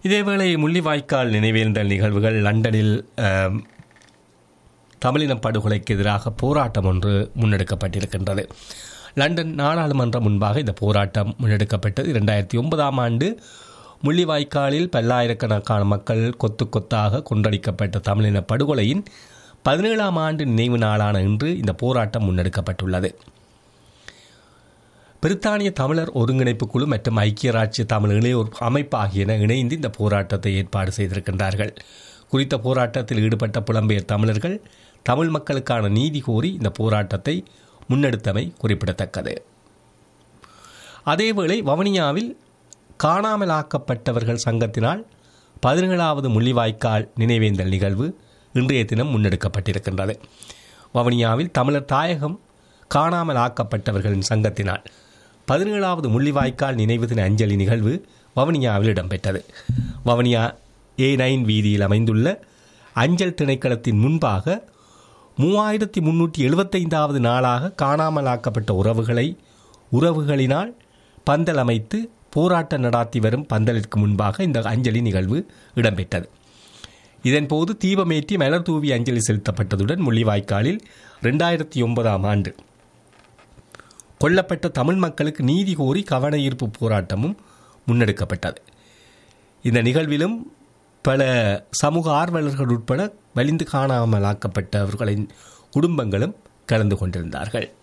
இதேவேளை முள்ளிவாய்க்கால் நினைவேந்தல் நிகழ்வுகள் லண்டனில் ஆம், தமிழின படுகொலைக்கு எதிராக போராட்டம் ஒன்று முன்னெடுக்கப்பட்டிருக்கின்றது லண்டன் நாடாளுமன்றம் முன்பாக இந்த போராட்டம் முன்னெடுக்கப்பட்டது இரண்டாயிரத்தி ஒன்பதாம் ஆண்டு முள்ளிவாய்க்காலில் பல்லாயிரக்கணக்கான மக்கள் கொத்து கொத்தாக கொன்றடிக்கப்பட்ட தமிழின படுகொலையின் பதினேழாம் ஆண்டு நினைவு நாளான இன்று இந்த போராட்டம் முன்னெடுக்கப்பட்டுள்ளது பிரித்தானிய தமிழர் ஒருங்கிணைப்பு குழு மற்றும் ஐக்கிய ராஜ்ய தமிழ் இளையோர் அமைப்பு ஆகியன இணைந்து இந்த போராட்டத்தை ஏற்பாடு செய்திருக்கின்றார்கள் குறித்த போராட்டத்தில் ஈடுபட்ட புலம்பெயர் தமிழர்கள் தமிழ் மக்களுக்கான நீதி கோரி இந்த போராட்டத்தை முன்னெடுத்தமை குறிப்பிடத்தக்கது அதேவேளை வவுனியாவில் காணாமலாக்கப்பட்டவர்கள் சங்கத்தினால் பதினேழாவது முள்ளிவாய்க்கால் நினைவேந்தல் நிகழ்வு இன்றைய தினம் முன்னெடுக்கப்பட்டிருக்கின்றது வவுனியாவில் தமிழர் தாயகம் காணாமல் ஆக்கப்பட்டவர்களின் சங்கத்தினால் பதினேழாவது முள்ளிவாய்க்கால் நினைவு தின அஞ்சலி நிகழ்வு வவுனியாவில் இடம்பெற்றது வவுனியா ஏ நைன் வீதியில் அமைந்துள்ள அஞ்சல் திணைக்களத்தின் முன்பாக மூவாயிரத்தி முன்னூற்றி எழுபத்தைந்தாவது நாளாக காணாமலாக்கப்பட்ட உறவுகளை உறவுகளினால் பந்தல் அமைத்து போராட்டம் நடாத்தி வரும் பந்தலிற்கு முன்பாக இந்த அஞ்சலி நிகழ்வு இடம்பெற்றது இதன்போது தீபமேற்றி மலர் தூவி அஞ்சலி செலுத்தப்பட்டதுடன் முள்ளிவாய்க்காலில் ரெண்டாயிரத்தி ஒன்பதாம் ஆண்டு கொல்லப்பட்ட தமிழ் மக்களுக்கு நீதி கோரி கவன ஈர்ப்பு போராட்டமும் முன்னெடுக்கப்பட்டது இந்த நிகழ்விலும் பல சமூக ஆர்வலர்கள் உட்பட வலிந்து காணாமலாக்கப்பட்டவர்களின் குடும்பங்களும் கலந்து கொண்டிருந்தார்கள்